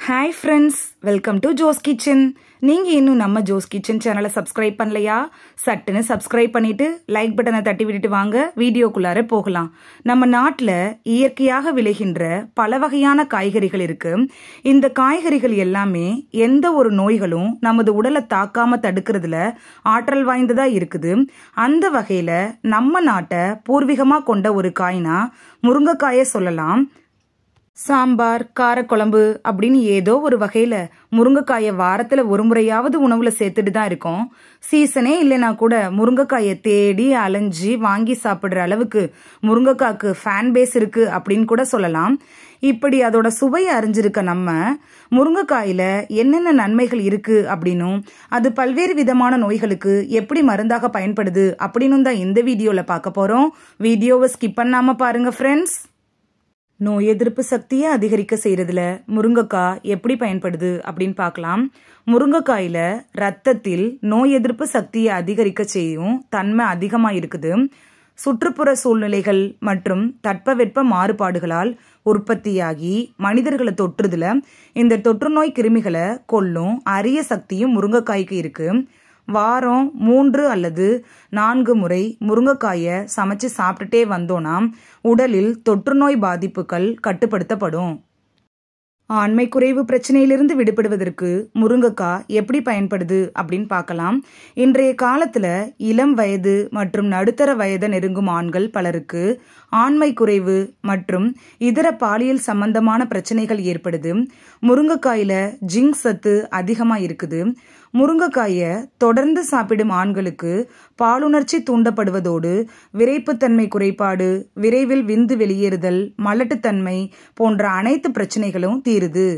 hi friends welcome to Jo's kitchen நீங்கள் இன்னும் நம்ம ஜோஸ் கிச்சன் சேனலை சப்ஸ்கிரைப் பண்ணலையா சட்டுன்னு சப்ஸ்கிரைப் பண்ணிட்டு லைக் பட்டனை தட்டி விட்டுட்டு வாங்க வீடியோக்குள்ளார போகலாம் நம்ம நாட்டில் இயற்கையாக விளைகின்ற பல வகையான காய்கறிகள் இருக்கு இந்த காய்கறிகள் எல்லாமே எந்த ஒரு நோய்களும் நமது உடலை தாக்காம தடுக்கிறதுல ஆற்றல் வாய்ந்ததா இருக்குது அந்த வகையில நம்ம நாட்டை பூர்வீகமா கொண்ட ஒரு காய்னா முருங்கைக்காயை சொல்லலாம் சாம்பார் காரக்குழம்பு அப்படின்னு ஏதோ ஒரு வகையில முருங்கைக்காயை வாரத்துல ஒரு முறையாவது உணவுல சேர்த்துட்டு தான் இருக்கோம் சீசனே இல்லைனா கூட முருங்கைக்காயை தேடி அலைஞ்சி வாங்கி சாப்பிடுற அளவுக்கு முருங்கைக்காக்கு ஃபேன் பேஸ் இருக்கு அப்படின்னு கூட சொல்லலாம் இப்படி அதோட சுவையை அறிஞ்சிருக்க நம்ம முருங்கைக்காயில என்னென்ன நன்மைகள் இருக்கு அப்படின்னும் அது பல்வேறு விதமான நோய்களுக்கு எப்படி மருந்தாக பயன்படுது அப்படின்னு தான் இந்த வீடியோல பார்க்க போறோம் வீடியோவை ஸ்கிப் பண்ணாம பாருங்க ஃப்ரெண்ட்ஸ் நோய் எதிர்ப்பு சக்தியை அதிகரிக்க செய்யறதுல முருங்கைக்காய் எப்படி பயன்படுது அப்படின்னு பார்க்கலாம் முருங்கைக்காயில ரத்தத்தில் நோய் எதிர்ப்பு சக்தியை அதிகரிக்க செய்யும் தன்மை அதிகமா இருக்குது சுற்றுப்புற சூழ்நிலைகள் மற்றும் தட்பவெட்ப மாறுபாடுகளால் உற்பத்தியாகி மனிதர்களை தொற்றுதுல இந்த தொற்றுநோய் கிருமிகளை கொல்லும் அரிய சக்தியும் முருங்கைக்காய்க்கு இருக்கு வாரம் மூன்று அல்லது நான்கு முறை முருங்கைக்காயை சமைச்சு சாப்பிட்டுட்டே வந்தோம்னா உடலில் தொற்றுநோய் பாதிப்புகள் கட்டுப்படுத்தப்படும் ஆண்மை குறைவு பிரச்சனையிலிருந்து விடுபடுவதற்கு முருங்கைக்காய் எப்படி பயன்படுது அப்படின்னு பார்க்கலாம் இன்றைய காலத்துல இளம் வயது மற்றும் நடுத்தர வயதை நெருங்கும் ஆண்கள் பலருக்கு ஆண்மை குறைவு மற்றும் இதர பாலியல் சம்பந்தமான பிரச்சனைகள் ஏற்படுது முருங்கைக்காயில ஜிங்க் சத்து அதிகமா இருக்குது முருங்கைக்காயை தொடர்ந்து சாப்பிடும் ஆண்களுக்கு பாலுணர்ச்சி தூண்டப்படுவதோடு விரைப்புத்தன்மை குறைபாடு விரைவில் விந்து வெளியேறுதல் மலட்டுத்தன்மை போன்ற அனைத்து பிரச்சனைகளும் தீருது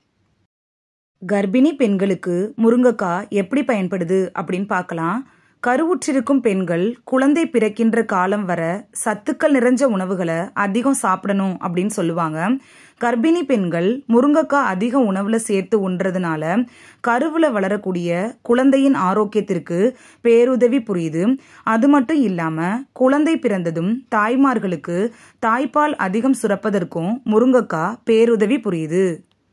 கர்ப்பிணி பெண்களுக்கு முருங்கைக்காய் எப்படி பயன்படுது அப்படின்னு பார்க்கலாம் கருவுற்றிருக்கும் பெண்கள் குழந்தை பிறக்கின்ற காலம் வர சத்துக்கள் நிறைஞ்ச உணவுகளை அதிகம் சாப்பிடணும் அப்படின்னு சொல்லுவாங்க கர்ப்பிணி பெண்கள் முருங்கைக்காய் அதிக உணவுல சேர்த்து உண்றதுனால கருவுல வளரக்கூடிய குழந்தையின் ஆரோக்கியத்திற்கு பேருதவி புரியுது அது மட்டும் இல்லாம குழந்தை பிறந்ததும் தாய்மார்களுக்கு தாய்ப்பால் அதிகம் சுரப்பதற்கும் முருங்கைக்காய் பேருதவி புரியுது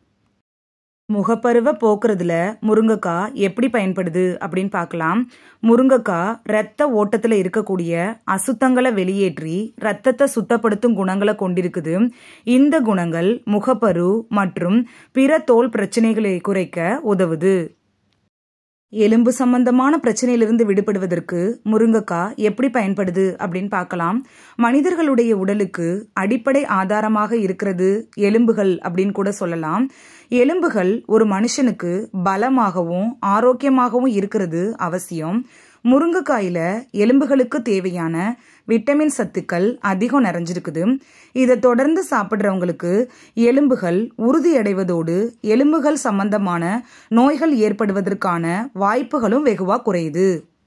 முகப்பருவ போக்குறதுல முருங்கைக்காய் எப்படி பயன்படுது அப்படின்னு பார்க்கலாம் முருங்கைக்காய் ரத்த ஓட்டத்தில் இருக்கக்கூடிய அசுத்தங்களை வெளியேற்றி ரத்தத்தை சுத்தப்படுத்தும் குணங்களை கொண்டிருக்குது இந்த குணங்கள் முகப்பரு மற்றும் பிற தோல் பிரச்சனைகளை குறைக்க உதவுது எலும்பு சம்பந்தமான பிரச்சனையிலிருந்து விடுபடுவதற்கு முருங்கைக்காய் எப்படி பயன்படுது அப்படின்னு பார்க்கலாம் மனிதர்களுடைய உடலுக்கு அடிப்படை ஆதாரமாக இருக்கிறது எலும்புகள் அப்படின்னு கூட சொல்லலாம் எலும்புகள் ஒரு மனுஷனுக்கு பலமாகவும் ஆரோக்கியமாகவும் இருக்கிறது அவசியம் முருங்கைக்காயில எலும்புகளுக்கு தேவையான விட்டமின் சத்துக்கள் அதிகம் நிறைஞ்சிருக்குது இதை தொடர்ந்து சாப்பிட்றவங்களுக்கு எலும்புகள் உறுதியடைவதோடு எலும்புகள் சம்பந்தமான நோய்கள் ஏற்படுவதற்கான வாய்ப்புகளும் வெகுவா குறையுது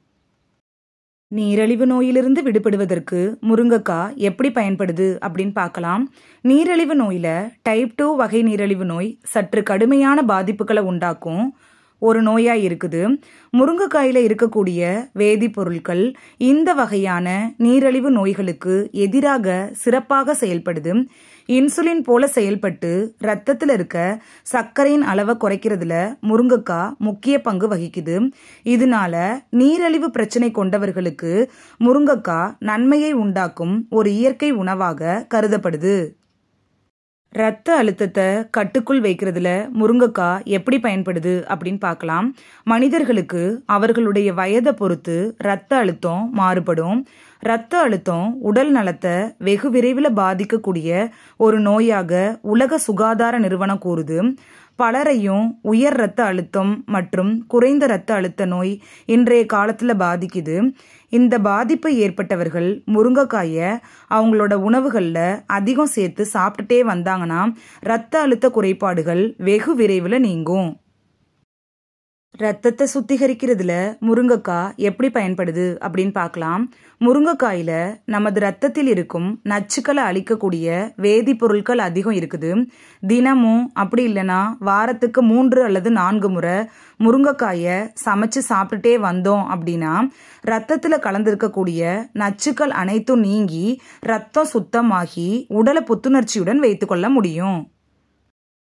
நீரழிவு நோயிலிருந்து விடுபடுவதற்கு முருங்கைக்காய் எப்படி பயன்படுது அப்படின்னு பார்க்கலாம் நீரழிவு நோயில டைப் டூ வகை நீரழிவு நோய் சற்று கடுமையான பாதிப்புகளை உண்டாக்கும் ஒரு நோயா இருக்குது முருங்கைக்காயில இருக்கக்கூடிய வேதிப்பொருட்கள் இந்த வகையான நீரழிவு நோய்களுக்கு எதிராக சிறப்பாக செயல்படுது இன்சுலின் போல செயல்பட்டு ரத்தத்தில் இருக்க சர்க்கரையின் அளவை குறைக்கிறதுல முருங்கைக்காய் முக்கிய பங்கு வகிக்குது இதனால நீரழிவு பிரச்சனை கொண்டவர்களுக்கு முருங்கைக்காய் நன்மையை உண்டாக்கும் ஒரு இயற்கை உணவாக கருதப்படுது ரத்த அழுத்தத்தை கட்டுக்குள் வைக்கிறதுல முருங்கைக்காய் எப்படி பயன்படுது அப்படின்னு பார்க்கலாம் மனிதர்களுக்கு அவர்களுடைய வயதை பொறுத்து ரத்த அழுத்தம் மாறுபடும் ரத்த அழுத்தம் உடல் நலத்தை வெகு விரைவில் பாதிக்கக்கூடிய ஒரு நோயாக உலக சுகாதார நிறுவனம் கூறுது பலரையும் உயர் ரத்த அழுத்தம் மற்றும் குறைந்த ரத்த அழுத்த நோய் இன்றைய காலத்தில் பாதிக்குது இந்த பாதிப்பு ஏற்பட்டவர்கள் முருங்கைக்காயை அவங்களோட உணவுகளில் அதிகம் சேர்த்து சாப்பிட்டுட்டே வந்தாங்கன்னா ரத்த அழுத்த குறைபாடுகள் வெகு விரைவில் நீங்கும் ரத்தத்தை சுத்திகரிக்கிறதுல முருங்கைக்காய் எப்படி பயன்படுது அப்படின்னு பார்க்கலாம் முருங்கைக்காயில நமது ரத்தத்தில் இருக்கும் நச்சுக்களை அழிக்கக்கூடிய வேதிப்பொருட்கள் அதிகம் இருக்குது தினமும் அப்படி இல்லைன்னா வாரத்துக்கு மூன்று அல்லது நான்கு முறை முருங்கைக்காயை சமைச்சு சாப்பிட்டுட்டே வந்தோம் அப்படின்னா ரத்தத்தில் கலந்திருக்கக்கூடிய நச்சுக்கள் அனைத்தும் நீங்கி ரத்தம் சுத்தமாகி உடலை புத்துணர்ச்சியுடன் வைத்துக்கொள்ள முடியும்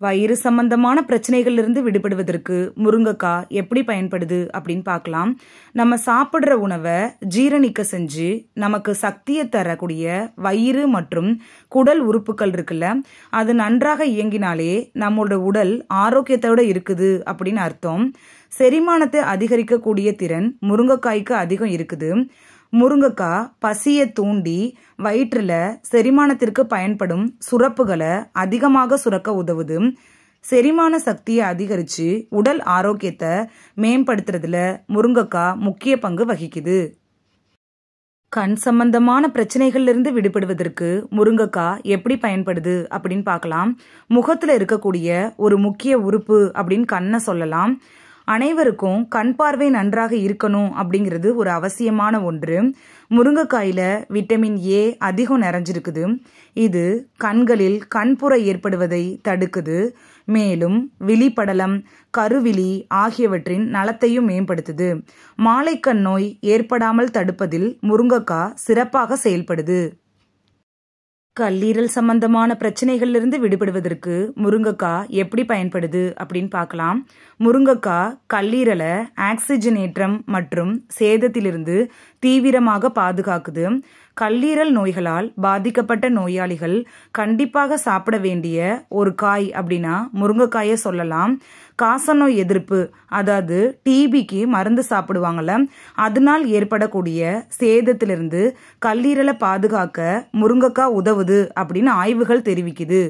வயிறு சம்பந்தமான பிரச்சனைகள்ல இருந்து விடுபடுவதற்கு முருங்கைக்காய் எப்படி பயன்படுது அப்படின்னு பார்க்கலாம் நம்ம சாப்பிட்ற உணவை ஜீரணிக்க செஞ்சு நமக்கு சக்தியை தரக்கூடிய வயிறு மற்றும் குடல் உறுப்புகள் இருக்குல்ல அது நன்றாக இயங்கினாலே நம்மளோட உடல் ஆரோக்கியத்தோட இருக்குது அப்படின்னு அர்த்தம் செரிமானத்தை அதிகரிக்கக்கூடிய திறன் முருங்கைக்காய்க்கு அதிகம் இருக்குது முருங்கைக்காய் பசியை தூண்டி வயிற்றில் செரிமானத்திற்கு பயன்படும் சுரப்புகளை அதிகமாக சுரக்க உதவுது செரிமான சக்தியை அதிகரித்து உடல் ஆரோக்கியத்தை மேம்படுத்துறதுல முருங்கைக்காய் முக்கிய பங்கு வகிக்குது கண் சம்பந்தமான பிரச்சனைகள்ல இருந்து விடுபடுவதற்கு முருங்கைக்காய் எப்படி பயன்படுது அப்படின்னு பார்க்கலாம் முகத்துல இருக்கக்கூடிய ஒரு முக்கிய உறுப்பு அப்படின்னு கண்ணை சொல்லலாம் அனைவருக்கும் கண் பார்வை நன்றாக இருக்கணும் அப்படிங்கிறது ஒரு அவசியமான ஒன்று முருங்கைக்காயில விட்டமின் ஏ அதிகம் நிறைஞ்சிருக்குது இது கண்களில் கண்புற ஏற்படுவதை தடுக்குது மேலும் விழிப்படலம் கருவிழி ஆகியவற்றின் நலத்தையும் மேம்படுத்துது மாலைக்கண் நோய் ஏற்படாமல் தடுப்பதில் முருங்கைக்காய் சிறப்பாக செயல்படுது கல்லீரல் சம்பந்தமான பிரச்சனைகள்ல விடுபடுவதற்கு முருங்கைக்காய் எப்படி பயன்படுது அப்படின்னு பார்க்கலாம் முருங்கைக்காய் கல்லீரலை ஆக்சிஜனேற்றம் மற்றும் சேதத்திலிருந்து தீவிரமாக பாதுகாக்குது கல்லீரல் நோய்களால் பாதிக்கப்பட்ட நோயாளிகள் கண்டிப்பாக சாப்பிட வேண்டிய ஒரு காய் அப்படின்னா முருங்கைக்காயை சொல்லலாம் காசநோய் எதிர்ப்பு அதாவது டிபிக்கு மருந்து சாப்பிடுவாங்கல்ல அதனால் ஏற்படக்கூடிய சேதத்திலிருந்து கல்லீரலை பாதுகாக்க முருங்கைக்காய் உதவுது அப்படின்னு ஆய்வுகள் தெரிவிக்குது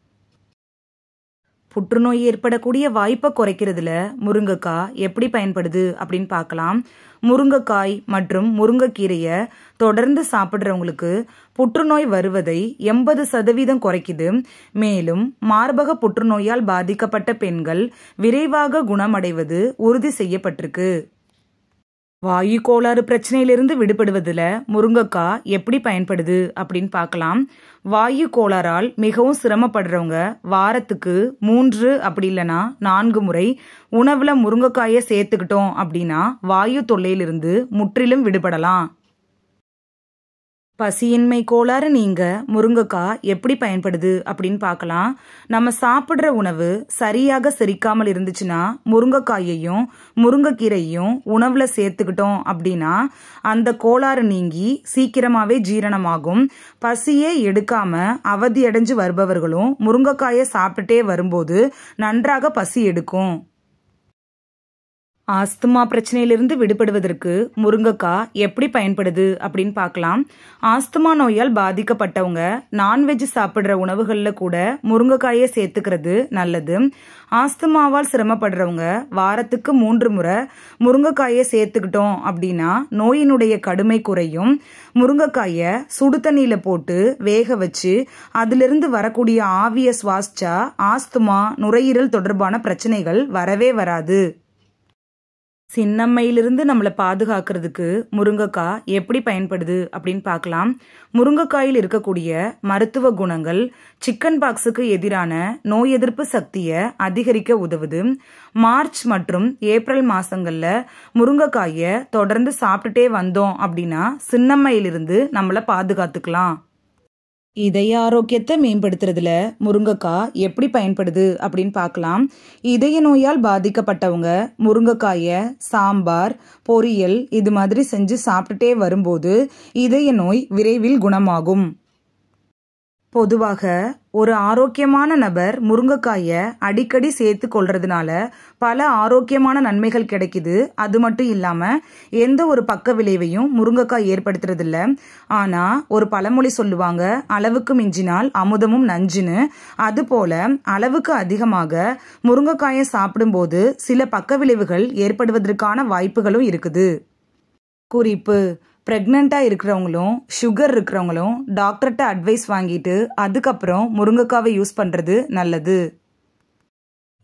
புற்றுநோய் ஏற்படக்கூடிய வாய்ப்பை குறைக்கிறதுல முருங்கைக்காய் எப்படி பயன்படுது அப்படின்னு பார்க்கலாம் முருங்கைக்காய் மற்றும் முருங்கைக்கீரையை தொடர்ந்து சாப்பிட்றவங்களுக்கு புற்றுநோய் வருவதை எண்பது சதவீதம் குறைக்குது மேலும் மார்பக புற்றுநோயால் பாதிக்கப்பட்ட பெண்கள் விரைவாக குணமடைவது உறுதி செய்யப்பட்டிருக்கு வாயு கோளாறு பிரச்சனையிலிருந்து விடுபடுவதில் முருங்கைக்காய் எப்படி பயன்படுது அப்படின்னு பார்க்கலாம் வாயு கோளாறால் மிகவும் சிரமப்படுறவங்க வாரத்துக்கு மூன்று அப்படி இல்லைன்னா நான்கு முறை உணவுல முருங்கைக்காயை சேர்த்துக்கிட்டோம் அப்படின்னா வாயு தொல்லையிலிருந்து முற்றிலும் விடுபடலாம் பசியின்மை கோளாறு நீங்க முருங்கைக்காய் எப்படி பயன்படுது அப்படின்னு பார்க்கலாம் நம்ம சாப்பிட்ற உணவு சரியாக செரிக்காமல் இருந்துச்சுன்னா முருங்கைக்காயையும் முருங்கைக்கீரையும் உணவுல சேர்த்துக்கிட்டோம் அப்படின்னா அந்த கோளாறு நீங்கி சீக்கிரமாவே ஜீரணமாகும் பசியே எடுக்காம அவதியடைஞ்சு வருபவர்களும் முருங்கைக்காயை சாப்பிட்டுட்டே வரும்போது நன்றாக பசி எடுக்கும் ஆஸ்துமா பிரச்சனையிலிருந்து விடுபடுவதற்கு முருங்கைக்காய் எப்படி பயன்படுது அப்படின்னு பார்க்கலாம் ஆஸ்துமா நோயால் பாதிக்கப்பட்டவங்க நான்வெஜ் சாப்பிட்ற உணவுகளில் கூட முருங்கைக்காயை சேர்த்துக்கிறது நல்லது ஆஸ்துமாவால் சிரமப்படுறவங்க வாரத்துக்கு மூன்று முறை முருங்கைக்காயை சேர்த்துக்கிட்டோம் அப்படின்னா நோயினுடைய கடுமை குறையும் முருங்கைக்காயை சுடு தண்ணியில் போட்டு வேக வச்சு அதிலிருந்து வரக்கூடிய ஆவிய சுவாசிச்சா ஆஸ்துமா நுரையீரல் தொடர்பான பிரச்சனைகள் வரவே வராது சின்னம்மையிலிருந்து நம்மளை பாதுகாக்கிறதுக்கு முருங்கைக்காய் எப்படி பயன்படுது அப்படின்னு பார்க்கலாம் முருங்கைக்காயில் இருக்கக்கூடிய மருத்துவ குணங்கள் சிக்கன் பாக்ஸுக்கு எதிரான நோய் எதிர்ப்பு சக்தியை அதிகரிக்க உதவுது மார்ச் மற்றும் ஏப்ரல் மாசங்கள்ல முருங்கைக்காயை தொடர்ந்து சாப்பிட்டுட்டே வந்தோம் அப்படின்னா சின்னம்மையிலிருந்து நம்மளை பாதுகாத்துக்கலாம் இதய ஆரோக்கியத்தை மேம்படுத்துறதுல முருங்கைக்காய் எப்படி பயன்படுது அப்படின்னு பார்க்கலாம் இதய நோயால் பாதிக்கப்பட்டவங்க முருங்கைக்காயை சாம்பார் பொரியல் இது மாதிரி செஞ்சு சாப்பிட்டுட்டே வரும்போது இதய நோய் விரைவில் குணமாகும் பொதுவாக ஒரு ஆரோக்கியமான நபர் முருங்கைக்காயை அடிக்கடி சேர்த்து கொள்றதுனால பல ஆரோக்கியமான நன்மைகள் கிடைக்குது அது மட்டும் இல்லாம எந்த ஒரு பக்க விளைவையும் முருங்கைக்காய் ஏற்படுத்துறதில்ல ஆனா ஒரு பழமொழி சொல்லுவாங்க அளவுக்கு மிஞ்சினால் அமுதமும் நஞ்சுன்னு அதுபோல அளவுக்கு அதிகமாக முருங்கைக்காயை சாப்பிடும்போது சில பக்க விளைவுகள் ஏற்படுவதற்கான வாய்ப்புகளும் இருக்குது குறிப்பு ப்ரெக்னெண்ட்டாக இருக்கிறவங்களும் சுகர் இருக்கிறவங்களும் டாக்டர்கிட்ட அட்வைஸ் வாங்கிட்டு அதுக்கப்புறம் முருங்கைக்காவை யூஸ் பண்ணுறது நல்லது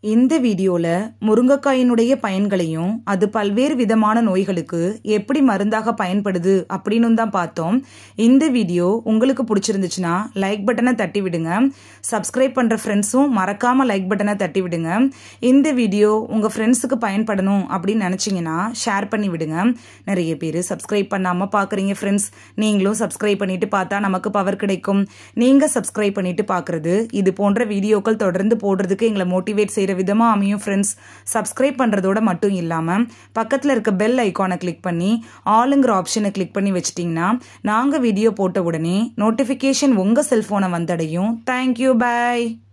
இந்த வீடியோல முருங்கைக்காயினுடைய பயன்களையும் அது பல்வேறு விதமான நோய்களுக்கு எப்படி மருந்தாக பயன்படுது அப்படின்னு தான் பார்த்தோம் இந்த வீடியோ உங்களுக்கு பிடிச்சிருந்துச்சுன்னா லைக் பட்டனை தட்டி விடுங்க சப்ஸ்கிரைப் பண்ற ஃப்ரெண்ட்ஸும் மறக்காம லைக் பட்டனை தட்டி விடுங்க இந்த வீடியோ உங்க ஃப்ரெண்ட்ஸுக்கு பயன்படணும் அப்படின்னு நினைச்சீங்கன்னா ஷேர் பண்ணி விடுங்க நிறைய பேர் சப்ஸ்கிரைப் பண்ணாம பாக்குறீங்க ஃப்ரெண்ட்ஸ் நீங்களும் சப்ஸ்கிரைப் பண்ணிட்டு பார்த்தா நமக்கு பவர் கிடைக்கும் நீங்க சப்ஸ்கிரைப் பண்ணிட்டு பாக்குறது இது போன்ற வீடியோக்கள் தொடர்ந்து போடுறதுக்கு எங்களை மோட்டிவேட் செய்யற விதமா அமையும் ஃப்ரெண்ட்ஸ் சப்ஸ்கிரைப் பண்றதோட மட்டும் இல்லாம பக்கத்துல இருக்க பெல் ஐக்கானை கிளிக் பண்ணி ஆளுங்கிற ஆப்ஷனை கிளிக் பண்ணி வச்சிட்டிங்கன்னா நாங்க வீடியோ போட்ட உடனே நோட்டிபிகேஷன் உங்க செல்போனை வந்தடையும் தேங்க்யூ பை